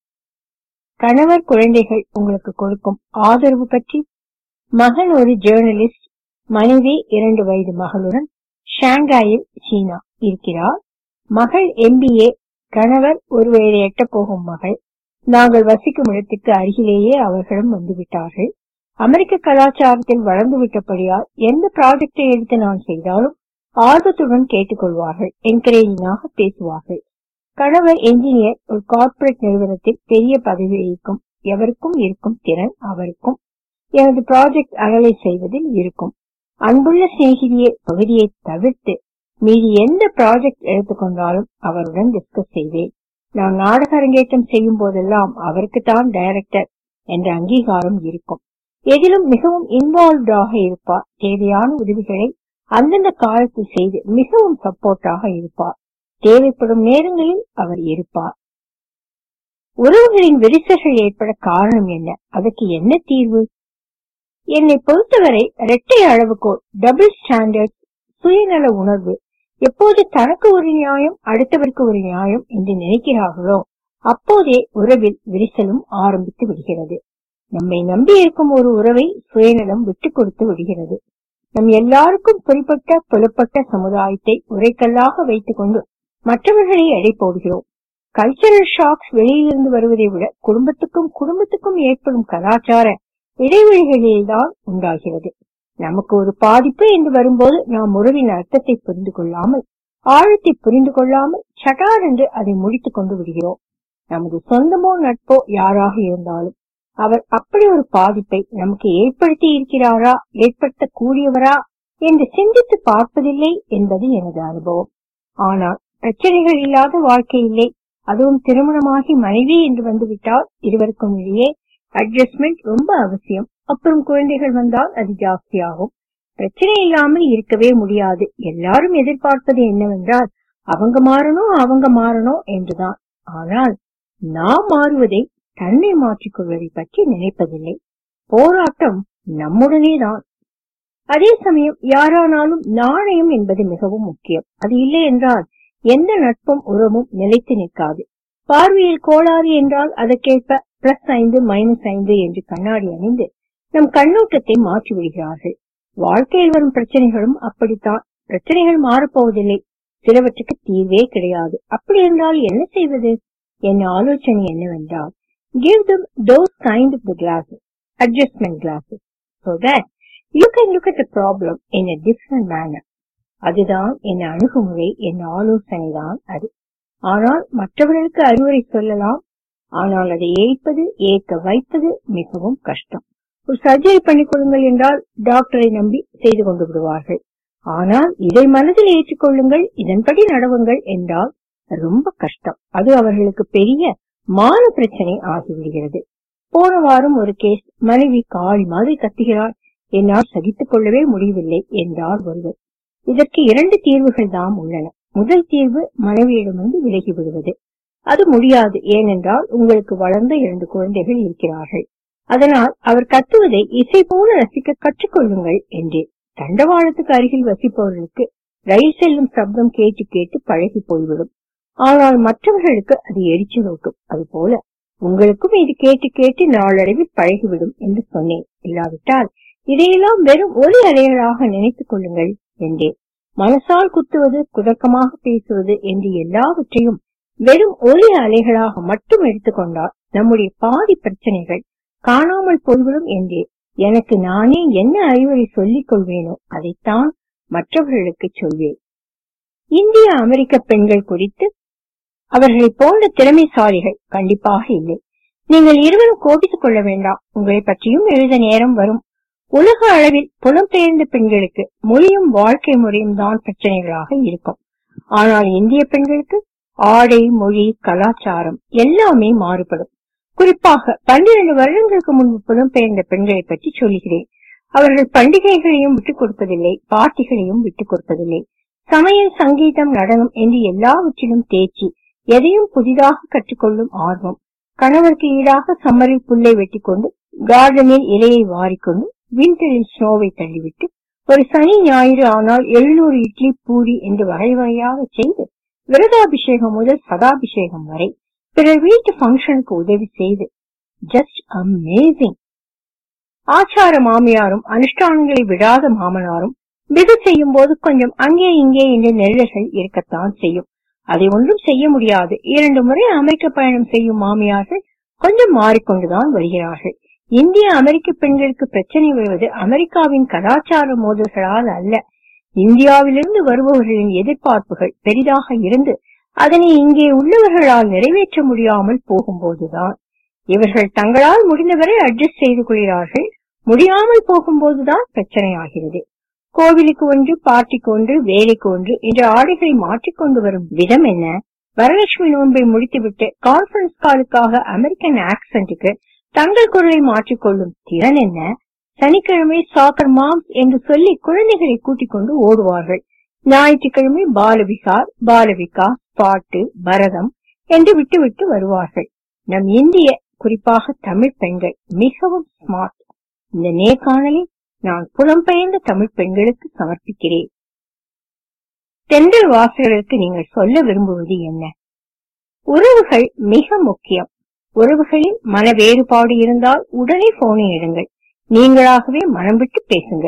கணவர் குழந்தைகள் உங்களுக்கு கொடுக்கும் ஆதரவு பற்றி மகன் ஒரு ஜேர்னலிஸ்ட் மனைவி இரண்டு வயது மகளுடன் ஷாங்காயில் சீனா இருக்கிறார் மகள் எம்பிஏ கணவர் ஒரு வயதை எட்ட போகும் மகள் நாங்கள் வசிக்கும் இடத்துக்கு அருகிலேயே அவர்களும் வந்துவிட்டார்கள் அமெரிக்க கலாச்சாரத்தில் வளர்ந்து விட்டபடியால் எந்த ப்ராஜெக்டை எடுத்து நான் செய்தாலும் ஆர்வத்துடன் கேட்டுக்கொள்வார்கள் என்கரேஜிங்காக பேசுவார்கள் கணவர் என்ஜினியர் ஒரு கார்ப்பரேட் நிறுவனத்தில் பெரிய பதவி வகிக்கும் எவருக்கும் இருக்கும் திறன் அவருக்கும் எனது ப்ராஜெக்ட் அனலைஸ் செய்வதில் இருக்கும் அன்புள்ள சிநேகிதியை பகுதியை தவிர்த்து மீதி எந்த ப்ராஜெக்ட் எடுத்துக்கொண்டாலும் அவருடன் டிஸ்கஸ் செய்வேன் நான் நாடக அரங்கேற்றம் செய்யும் போதெல்லாம் அவருக்கு தான் டைரக்டர் என்ற அங்கீகாரம் இருக்கும் எதிலும் மிகவும் இன்வால்வ்டாக இருப்பார் தேவையான உதவிகளை அந்தந்த காலத்தில் செய்து மிகவும் சப்போர்ட்டாக இருப்பார் தேவைப்படும் நேரங்களில் அவர் இருப்பார் உறவுகளின் விரிசல்கள் ஏற்பட காரணம் என்ன அதற்கு என்ன தீர்வு என்னை பொறுத்தவரை இரட்டை அளவுகோல் டபுள் ஸ்டாண்டர்ட் சுயநல உணர்வு எப்போது தனக்கு ஒரு நியாயம் அடுத்தவருக்கு ஒரு நியாயம் என்று நினைக்கிறார்களோ அப்போதே உறவில் விரிசலும் ஆரம்பித்து விடுகிறது நம்மை நம்பி இருக்கும் ஒரு உறவை சுயநலம் விட்டுக் கொடுத்து விடுகிறது நம் எல்லாருக்கும் குறிப்பிட்ட புலப்பட்ட சமுதாயத்தை உரைக்கல்லாக வைத்துக் கொண்டு மற்றவர்களை எடை போடுகிறோம் கல்ச்சரல் ஷாக்ஸ் வெளியிலிருந்து வருவதை விட குடும்பத்துக்கும் குடும்பத்துக்கும் ஏற்படும் கலாச்சார இடைவெளிகளில்தான் உண்டாகிறது நமக்கு ஒரு பாதிப்பு என்று வரும்போது நாம் உறவின் அர்த்தத்தை புரிந்து கொள்ளாமல் ஆழத்தை புரிந்து கொள்ளாமல் சட்டார் என்று அதை முடித்துக் கொண்டு விடுகிறோம் நமது சொந்தமோ நட்போ யாராக இருந்தாலும் அவர் அப்படி ஒரு பாதிப்பை நமக்கு ஏற்படுத்தி இருக்கிறாரா ஏற்படுத்த கூடியவரா என்று சிந்தித்து பார்ப்பதில்லை என்பது எனது அனுபவம் ஆனால் பிரச்சனைகள் இல்லாத வாழ்க்கை இல்லை அதுவும் திருமணமாகி மனைவி என்று வந்துவிட்டால் இருவருக்கும் இடையே அட்ஜஸ்ட்மெண்ட் ரொம்ப அவசியம் அப்புறம் குழந்தைகள் வந்தால் அது ஜாஸ்தியாகும் பிரச்சனை இல்லாமல் இருக்கவே முடியாது எல்லாரும் எதிர்பார்ப்பது என்னவென்றால் அவங்க மாறணும் அவங்க மாறணும் என்றுதான் ஆனால் நாம் மாறுவதை தன்னை மாற்றிக்கொள்வதை பற்றி நினைப்பதில்லை போராட்டம் நம்முடனே தான் அதே சமயம் யாரானாலும் நாணயம் என்பது மிகவும் முக்கியம் அது இல்லை என்றால் எந்த நட்பும் உறவும் நிலைத்து நிற்காது பார்வையில் கோளாறு என்றால் அதற்கேற்ப பிளஸ் ஐந்து மைனஸ் ஐந்து என்று கண்ணாடி அணிந்து நம் கண்ணோட்டத்தை மாற்றி விடுகிறார்கள் வாழ்க்கையில் வரும் பிரச்சனைகளும் அப்படித்தான் பிரச்சனைகள் மாறப்போவதில்லை சிலவற்றுக்கு தீர்வே கிடையாது அப்படி என்றால் என்ன செய்வது என் ஆலோசனை என்னவென்றால் give them those kind of the glasses, adjustment glasses, so that you can look at the problem in a different manner. அதுதான் என் அணுகுமுறை என் ஆலோசனை தான் அது ஆனால் மற்றவர்களுக்கு அறிவுரை சொல்லலாம் ஆனால் அதை ஏற்பது ஏற்க வைப்பது மிகவும் கஷ்டம் ஒரு சர்ஜரி பண்ணிக் கொடுங்கள் என்றால் டாக்டரை நம்பி செய்து கொண்டு விடுவார்கள் ஆனால் இதை மனதில் ஏற்றுக்கொள்ளுங்கள் இதன்படி நடவுங்கள் என்றால் ரொம்ப கஷ்டம் அது அவர்களுக்கு பெரிய மான பிரச்சனை ஆகிவிடுகிறது போன வாரம் ஒரு கேஸ் மனைவி கால் மாதிரி கத்துகிறார் என்னால் சகித்துக் கொள்ளவே முடியவில்லை என்றார் ஒருவர் இதற்கு இரண்டு தீர்வுகள் தாம் உள்ளன முதல் தீர்வு மனைவியிடமிருந்து விலகி விடுவது அது முடியாது ஏனென்றால் உங்களுக்கு வளர்ந்த இரண்டு குழந்தைகள் இருக்கிறார்கள் அதனால் அவர் கத்துவதை இசை போல ரசிக்க கற்றுக்கொள்ளுங்கள் என்றேன் தண்டவாளத்துக்கு அருகில் வசிப்பவர்களுக்கு ரயில் செல்லும் சப்தம் கேட்டு கேட்டு பழகி போய்விடும் ஆனால் மற்றவர்களுக்கு அது எரிச்சலூட்டும் அதுபோல உங்களுக்கும் இது கேட்டு கேட்டு நாளடைவில் பழகிவிடும் என்று சொன்னேன் இல்லாவிட்டால் இதையெல்லாம் வெறும் ஒலி அலைகளாக நினைத்துக் கொள்ளுங்கள் என்றேன் மனசால் குத்துவது குதர்க்கமாக பேசுவது என்று எல்லாவற்றையும் வெறும் ஒலி அலைகளாக மட்டும் எடுத்துக்கொண்டால் நம்முடைய பாதி பிரச்சனைகள் காணாமல் போய்விடும் என்றே எனக்கு நானே என்ன அறிவுரை சொல்லிக் கொள்வேனோ அதைத்தான் மற்றவர்களுக்கு சொல்வேன் இந்திய அமெரிக்க பெண்கள் குறித்து அவர்களை போன்ற திறமைசாலிகள் கண்டிப்பாக இல்லை நீங்கள் இருவரும் கோபித்துக் கொள்ள வேண்டாம் உங்களை பற்றியும் எழுத நேரம் வரும் உலக அளவில் புலம்பெயர்ந்த பெண்களுக்கு மொழியும் வாழ்க்கை முறையும் தான் பிரச்சனைகளாக இருக்கும் ஆனால் இந்திய பெண்களுக்கு ஆடை மொழி கலாச்சாரம் எல்லாமே மாறுபடும் குறிப்பாக பன்னிரண்டு வருடங்களுக்கு முன்பு புலம்பெயர்ந்த பெண்களை பற்றி சொல்கிறேன் அவர்கள் பண்டிகைகளையும் விட்டுக் கொடுப்பதில்லை பார்ட்டிகளையும் விட்டுக் கொடுப்பதில்லை சமையல் சங்கீதம் நடனம் என்று எல்லாவற்றிலும் தேர்ச்சி எதையும் புதிதாக கற்றுக்கொள்ளும் ஆர்வம் கணவருக்கு ஈடாக சம்மரில் புல்லை வெட்டி கொண்டு கார்டனில் இலையை வாரிக்கொண்டு விண்டரில் ஸ்னோவை தள்ளிவிட்டு ஒரு சனி ஞாயிறு ஆனால் எழுநூறு இட்லி பூரி என்று வகை வகையாக செய்து விரதாபிஷேகம் முதல் சதாபிஷேகம் வரை பிறர் வீட்டு ஃபங்க்ஷனுக்கு உதவி செய்து ஜஸ்ட் அமேசிங் ஆச்சார மாமியாரும் அனுஷ்டானங்களை விடாத மாமனாரும் விது செய்யும் போது கொஞ்சம் அங்கே இங்கே என்று நெருடல்கள் இருக்கத்தான் செய்யும் அதை ஒன்றும் செய்ய முடியாது இரண்டு முறை அமெரிக்க பயணம் செய்யும் மாமியார்கள் கொஞ்சம் மாறிக்கொண்டுதான் வருகிறார்கள் இந்திய அமெரிக்க பெண்களுக்கு பிரச்சனை வருவது அமெரிக்காவின் கலாச்சார மோதல்களால் அல்ல இந்தியாவிலிருந்து வருபவர்களின் எதிர்பார்ப்புகள் பெரிதாக இருந்து அதனை இங்கே உள்ளவர்களால் நிறைவேற்ற முடியாமல் போகும்போதுதான் இவர்கள் தங்களால் முடிந்தவரை அட்ஜஸ்ட் செய்து கொள்கிறார்கள் முடியாமல் போகும்போதுதான் பிரச்சனை ஆகிறது கோவிலுக்கு ஒன்று பார்ட்டிக்கு ஒன்று வேலைக்கு ஒன்று என்ற ஆடைகளை மாற்றிக்கொண்டு வரும் விதம் என்ன வரலட்சுமி நோன்பை முடித்துவிட்டு கான்பரன்ஸ் காலுக்காக அமெரிக்கன் ஆக்சென்ட்டுக்கு தங்கள் குரலை மாற்றிக்கொள்ளும் திறன் என்ன சனிக்கிழமை சாக்கர் மாம்ஸ் என்று சொல்லி குழந்தைகளை கூட்டிக் கொண்டு ஓடுவார்கள் ஞாயிற்றுக்கிழமை பாலவிகார் பாலவிகா பாட்டு பரதம் என்று விட்டுவிட்டு வருவார்கள் நம் இந்திய குறிப்பாக தமிழ் பெண்கள் மிகவும் ஸ்மார்ட் இந்த நேர்காணலை நான் புலம்பெயர்ந்த தமிழ் பெண்களுக்கு சமர்ப்பிக்கிறேன் தென்றல் வாசகர்களுக்கு நீங்கள் சொல்ல விரும்புவது என்ன உறவுகள் மிக முக்கியம் உறவுகளில் மன வேறுபாடு இருந்தால் உடனே போனை எடுங்கள் நீங்களாகவே மனம் விட்டு பேசுங்கள்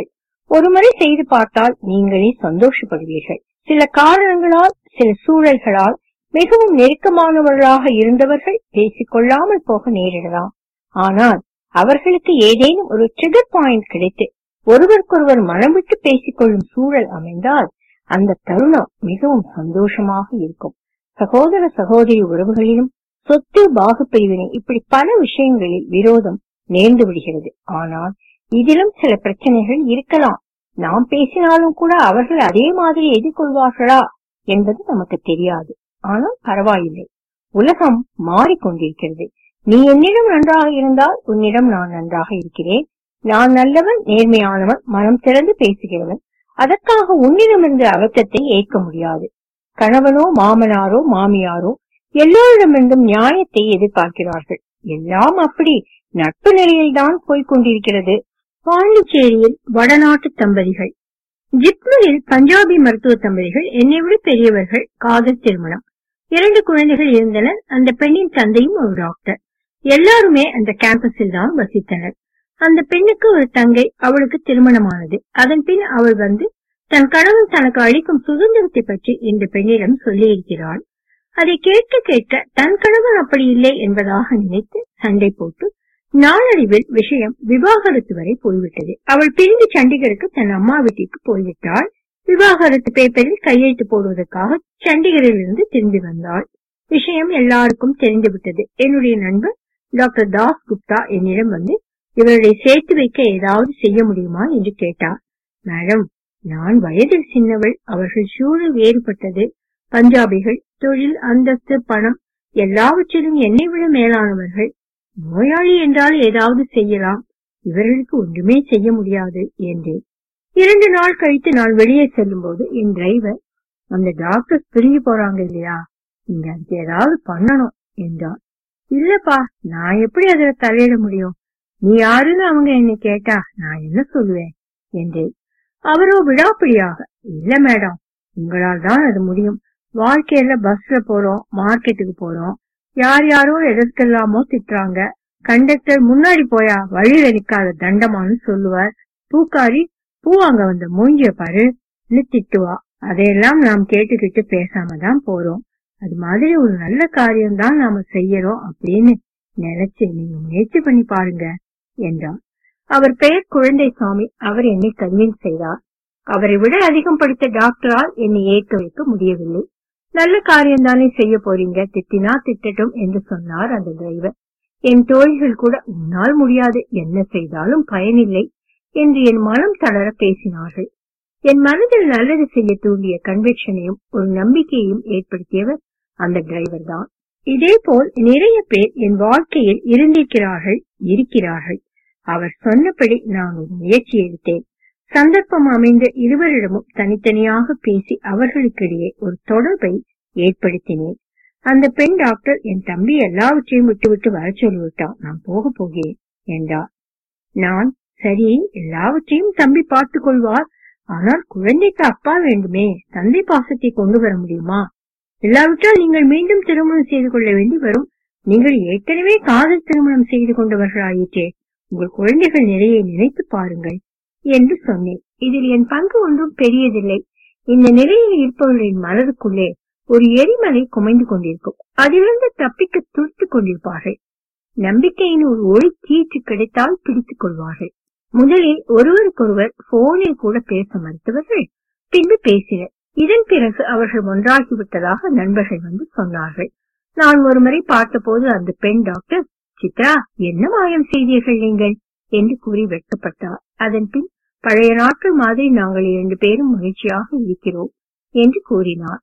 ஒருமுறை செய்து பார்த்தால் நீங்களே சந்தோஷப்படுவீர்கள் சில காரணங்களால் சில சூழல்களால் மிகவும் நெருக்கமானவர்களாக இருந்தவர்கள் பேசிக் கொள்ளாமல் போக நேரிடலாம் ஆனால் அவர்களுக்கு ஏதேனும் ஒரு ட்ரிகர் பாயிண்ட் கிடைத்து ஒருவருக்கொருவர் மனம் விட்டு பேசிக்கொள்ளும் சூழல் அமைந்தால் அந்த தருணம் மிகவும் சந்தோஷமாக இருக்கும் சகோதர சகோதரி உறவுகளிலும் சொத்து பாகுப்பிரிவினை இப்படி பல விஷயங்களில் விரோதம் நேர்ந்து விடுகிறது ஆனால் இதிலும் சில பிரச்சனைகள் இருக்கலாம் நாம் பேசினாலும் கூட அவர்கள் அதே மாதிரி எதிர்கொள்வார்களா என்பது நமக்கு தெரியாது ஆனால் பரவாயில்லை உலகம் மாறிக்கொண்டிருக்கிறது நீ என்னிடம் நன்றாக இருந்தால் உன்னிடம் நான் நன்றாக இருக்கிறேன் நான் நல்லவன் நேர்மையானவன் மனம் திறந்து பேசுகிறவன் அதற்காக உன்னிடமிருந்து அபத்தத்தை ஏற்க முடியாது கணவனோ மாமனாரோ மாமியாரோ எல்லோரிடமிருந்தும் நியாயத்தை எதிர்பார்க்கிறார்கள் எல்லாம் அப்படி நட்பு நிலையில்தான் போய்க் கொண்டிருக்கிறது பாண்டிச்சேரியில் வடநாட்டு தம்பதிகள் ஜிப்மரில் பஞ்சாபி மருத்துவ தம்பதிகள் என்னை விட பெரியவர்கள் காதல் திருமணம் இரண்டு குழந்தைகள் இருந்தனர் அந்த பெண்ணின் தந்தையும் ஒரு டாக்டர் எல்லாருமே அந்த கேம்பஸில் தான் வசித்தனர் அந்த பெண்ணுக்கு ஒரு தங்கை அவளுக்கு திருமணமானது அதன் பின் அவள் வந்து தன் கணவன் தனக்கு அளிக்கும் சுதந்திரத்தை பற்றி இந்த பெண்ணிடம் சொல்லியிருக்கிறாள் அதை கேட்க கேட்க தன் கணவன் அப்படி இல்லை என்பதாக நினைத்து சண்டை போட்டு நாளடைவில் விஷயம் விவாகரத்து வரை போய்விட்டது அவள் பிரிந்து சண்டிகருக்கு தன் அம்மா வீட்டிற்கு போய்விட்டாள் விவாகரத்து பேப்பரில் கையெழுத்து போடுவதற்காக சண்டிகரில் இருந்து திரும்பி வந்தாள் விஷயம் எல்லாருக்கும் தெரிந்துவிட்டது என்னுடைய நண்பர் டாக்டர் தாஸ் குப்தா என்னிடம் வந்து இவர்களை சேர்த்து வைக்க ஏதாவது செய்ய முடியுமா என்று கேட்டார் மேடம் நான் வயதில் சின்னவள் அவர்கள் சூழல் வேறுபட்டது பஞ்சாபிகள் தொழில் அந்தஸ்து பணம் எல்லாவற்றிலும் என்னை விட மேலானவர்கள் நோயாளி என்றால் ஏதாவது செய்யலாம் இவர்களுக்கு ஒன்றுமே செய்ய முடியாது என்றேன் இரண்டு நாள் கழித்து நான் வெளியே செல்லும் போது என் டிரைவர் அந்த டாக்டர் பிரிஞ்சு போறாங்க இல்லையா நீங்க அதுக்கு ஏதாவது பண்ணணும் என்றார் இல்லப்பா நான் எப்படி அதுல தலையிட முடியும் நீ யாருன்னு அவங்க என்னை கேட்டா நான் என்ன சொல்லுவேன் என்றேன் அவரோ விடாப்பிடியாக இல்ல மேடம் உங்களால் தான் அது முடியும் வாழ்க்கையில பஸ்ல போறோம் மார்க்கெட்டுக்கு போறோம் யார் யாரோ எதற்கெல்லாமோ திட்டுறாங்க கண்டக்டர் முன்னாடி போயா வழியில நிக்காத தண்டமான்னு சொல்லுவார் பூக்காரி பூ அங்க வந்த மூஞ்சிய பாரு திட்டுவா அதையெல்லாம் நாம் கேட்டுக்கிட்டு பேசாம தான் போறோம் அது மாதிரி ஒரு நல்ல காரியம் தான் நாம செய்யறோம் அப்படின்னு நினைச்சு நீங்க முயற்சி பண்ணி பாருங்க என்றார் அவர் பெயர் குழந்தை சாமி அவர் என்னை கன்வின்ஸ் செய்தார் அவரை விட அதிகம் படித்த டாக்டரால் என்னை ஏற்க வைக்க முடியவில்லை நல்ல காரியம் தானே செய்ய போறீங்க திட்டினா திட்டட்டும் என்று சொன்னார் அந்த டிரைவர் என் தோழிகள் கூட உன்னால் முடியாது என்ன செய்தாலும் பயனில்லை என்று என் மனம் தளர பேசினார்கள் என் மனதில் நல்லது செய்ய தூண்டிய கன்வெக்ஷனையும் ஒரு நம்பிக்கையையும் ஏற்படுத்தியவர் அந்த டிரைவர் தான் இதே போல் நிறைய பேர் என் வாழ்க்கையில் இருந்திருக்கிறார்கள் இருக்கிறார்கள் அவர் சொன்னபடி நான் ஒரு முயற்சி எடுத்தேன் சந்தர்ப்பம் அமைந்த இருவரிடமும் தனித்தனியாக பேசி அவர்களுக்கிடையே ஒரு தொடர்பை ஏற்படுத்தினேன் அந்த பெண் டாக்டர் என் தம்பி எல்லாவற்றையும் விட்டுவிட்டு வர சொல்லிவிட்டான் நான் போக போகிறேன் என்றார் நான் சரி எல்லாவற்றையும் தம்பி பார்த்துக் கொள்வார் ஆனால் குழந்தைக்கு அப்பா வேண்டுமே தந்தை பாசத்தை கொண்டு வர முடியுமா இல்லாவிட்டால் நீங்கள் மீண்டும் திருமணம் செய்து கொள்ள வேண்டி வரும் நீங்கள் ஏற்கனவே காதல் திருமணம் செய்து கொண்டவர்களாயிற்றே உங்கள் குழந்தைகள் நிறைய நினைத்து பாருங்கள் என்று சொன்னேன் இதில் என் பங்கு ஒன்றும் பெரியதில்லை இந்த நிலையில் இருப்பவர்களின் மனதுக்குள்ளே ஒரு எரிமலை குமைந்து கொண்டிருக்கும் அதிலிருந்து தப்பிக்க துடித்துக் கொண்டிருப்பார்கள் நம்பிக்கையின் ஒரு ஒளி கீற்று கிடைத்தால் பிடித்துக் கொள்வார்கள் முதலில் ஒருவருக்கொருவர் போனில் கூட பேச மறுத்தவர்கள் பின்பு பேசினர் இதன் பிறகு அவர்கள் ஒன்றாகிவிட்டதாக நண்பர்கள் வந்து சொன்னார்கள் நான் ஒருமுறை பார்த்தபோது அந்த பெண் டாக்டர் சித்ரா என்ன மாயம் செய்தீர்கள் நீங்கள் என்று கூறி வெட்கப்பட்டார் அதன் பின் பழைய நாட்கள் மாதிரி நாங்கள் இரண்டு பேரும் மகிழ்ச்சியாக இருக்கிறோம் என்று கூறினார்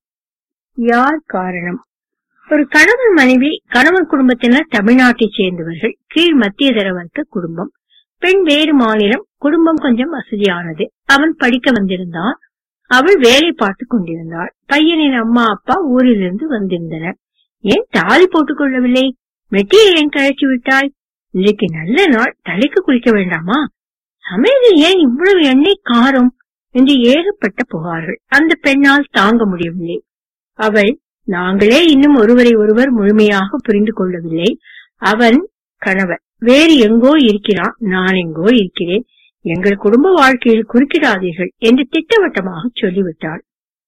யார் காரணம் ஒரு கணவன் மனைவி கணவன் குடும்பத்தினர் தமிழ்நாட்டைச் சேர்ந்தவர்கள் கீழ் மத்திய தர வர்க்க குடும்பம் பெண் வேறு மாநிலம் குடும்பம் கொஞ்சம் வசதியானது அவன் படிக்க வந்திருந்தான் அவள் வேலை பார்த்து கொண்டிருந்தாள் பையனின் அம்மா அப்பா ஊரிலிருந்து வந்திருந்தனர் ஏன் தாலி போட்டுக் கொள்ளவில்லை மெட்டியை ஏன் கழற்றி விட்டாய் இன்றைக்கு நல்ல நாள் தலைக்கு குளிக்க வேண்டாமா சமையலில் ஏன் இவ்வளவு எண்ணெய் காரம் என்று ஏகப்பட்ட புகார்கள் அந்த பெண்ணால் தாங்க முடியவில்லை அவள் நாங்களே இன்னும் ஒருவரை ஒருவர் முழுமையாக புரிந்து கொள்ளவில்லை அவன் கணவர் வேறு எங்கோ இருக்கிறான் நான் எங்கோ இருக்கிறேன் எங்கள் குடும்ப வாழ்க்கையில் குறுக்கிடாதீர்கள் என்று திட்டவட்டமாக சொல்லிவிட்டாள்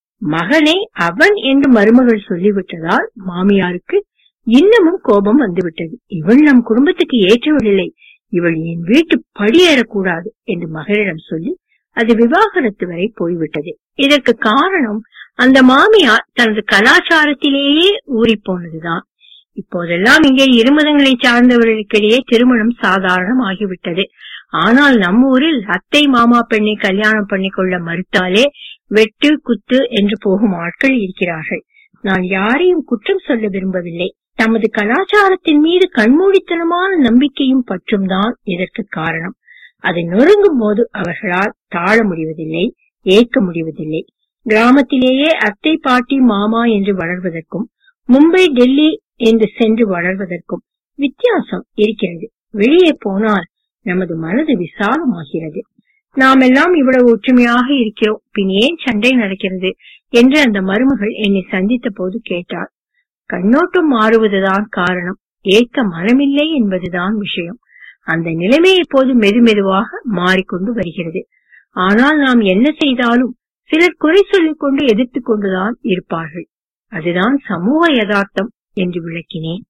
மகனே அவன் என்று மருமகள் சொல்லிவிட்டதால் மாமியாருக்கு இன்னமும் கோபம் வந்துவிட்டது இவள் நம் குடும்பத்துக்கு ஏற்றவளில்லை இவள் என் வீட்டு படியேறக்கூடாது என்று மகளிடம் சொல்லி அது விவாகரத்து வரை போய்விட்டது இதற்கு காரணம் அந்த மாமியார் தனது கலாச்சாரத்திலேயே ஊறி போனதுதான் இப்போதெல்லாம் இங்கே இருமதங்களை சார்ந்தவர்களுக்கிடையே திருமணம் சாதாரணம் ஆகிவிட்டது ஆனால் நம்ம ஊரில் அத்தை மாமா பெண்ணை கல்யாணம் பண்ணிக்கொள்ள மறுத்தாலே வெட்டு குத்து என்று போகும் ஆட்கள் இருக்கிறார்கள் நான் யாரையும் குற்றம் சொல்ல விரும்பவில்லை தமது கலாச்சாரத்தின் மீது கண்மூடித்தனமான நம்பிக்கையும் பற்றும் தான் இதற்கு காரணம் அதை நொறுங்கும் போது அவர்களால் தாழ முடிவதில்லை ஏற்க முடிவதில்லை கிராமத்திலேயே அத்தை பாட்டி மாமா என்று வளர்வதற்கும் மும்பை டெல்லி என்று சென்று வளர்வதற்கும் வித்தியாசம் இருக்கிறது வெளியே போனால் நமது மனது விசாலமாகிறது நாம் எல்லாம் இவ்வளவு ஒற்றுமையாக இருக்கிறோம் பின் ஏன் சண்டை நடக்கிறது என்று அந்த மருமகள் என்னை சந்தித்த போது கேட்டாள் கண்ணோட்டம் மாறுவதுதான் காரணம் ஏற்க மனமில்லை என்பதுதான் விஷயம் அந்த நிலைமை இப்போது மெதுமெதுவாக மாறிக்கொண்டு வருகிறது ஆனால் நாம் என்ன செய்தாலும் சிலர் குறை சொல்லிக் கொண்டு எதிர்த்து கொண்டுதான் இருப்பார்கள் அதுதான் சமூக யதார்த்தம் என்று விளக்கினேன்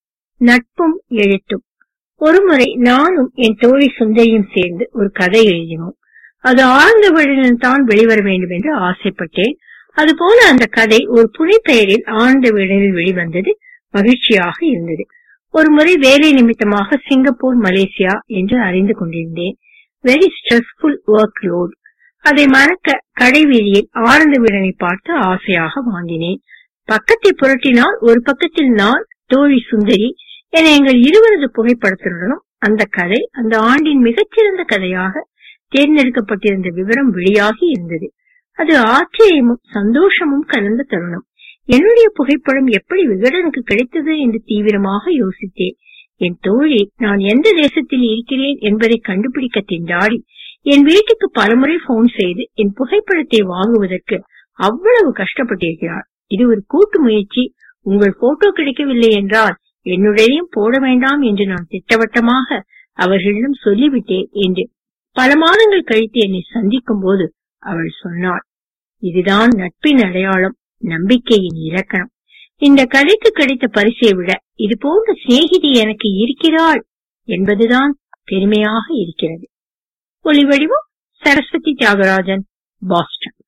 நட்பும் எழுத்தும் ஒருமுறை நானும் என் தோழி சுந்தரியும் சேர்ந்து ஒரு கதை எழுதினோம் அது ஆழ்ந்த வீடில் தான் வெளிவர வேண்டும் என்று ஆசைப்பட்டேன் அதுபோல அந்த கதை ஒரு புனைப்பெயரில் ஆழ்ந்த வீடலில் வெளிவந்தது மகிழ்ச்சியாக இருந்தது ஒரு முறை வேலை நிமித்தமாக சிங்கப்பூர் மலேசியா என்று அறிந்து கொண்டிருந்தேன் வெரி ஸ்ட்ரெஸ்ஃபுல் ஒர்க் லோட் அதை மறக்க கடை வீதியில் ஆழ்ந்த வீடனை பார்த்து ஆசையாக வாங்கினேன் பக்கத்தை புரட்டினால் ஒரு பக்கத்தில் நான் தோழி சுந்தரி என எங்கள் இருவரது புகைப்படத்துடனும் அந்த கதை அந்த ஆண்டின் மிகச்சிறந்த கதையாக தேர்ந்தெடுக்கப்பட்டிருந்த விவரம் வெளியாகி இருந்தது அது ஆச்சரியமும் சந்தோஷமும் கலந்த தருணம் என்னுடைய புகைப்படம் எப்படி விகடனுக்கு கிடைத்தது என்று தீவிரமாக யோசித்தேன் என் தோழி நான் எந்த தேசத்தில் இருக்கிறேன் என்பதை கண்டுபிடிக்க திண்டாடி என் வீட்டுக்கு பலமுறை போன் செய்து என் புகைப்படத்தை வாங்குவதற்கு அவ்வளவு கஷ்டப்பட்டிருக்கிறார் இது ஒரு கூட்டு முயற்சி உங்கள் போட்டோ கிடைக்கவில்லை என்றால் என்னுடையும் போட வேண்டாம் என்று நான் திட்டவட்டமாக அவர்களிடம் சொல்லிவிட்டேன் என்று பல மாதங்கள் கழித்து என்னை சந்திக்கும் போது அவள் சொன்னாள் இதுதான் நட்பின் அடையாளம் நம்பிக்கையின் இலக்கணம் இந்த கதைக்கு கிடைத்த பரிசை விட இது போன்ற சிநேகிதி எனக்கு இருக்கிறாள் என்பதுதான் பெருமையாக இருக்கிறது ஒளி வடிவம் சரஸ்வதி தியாகராஜன் பாஸ்டன்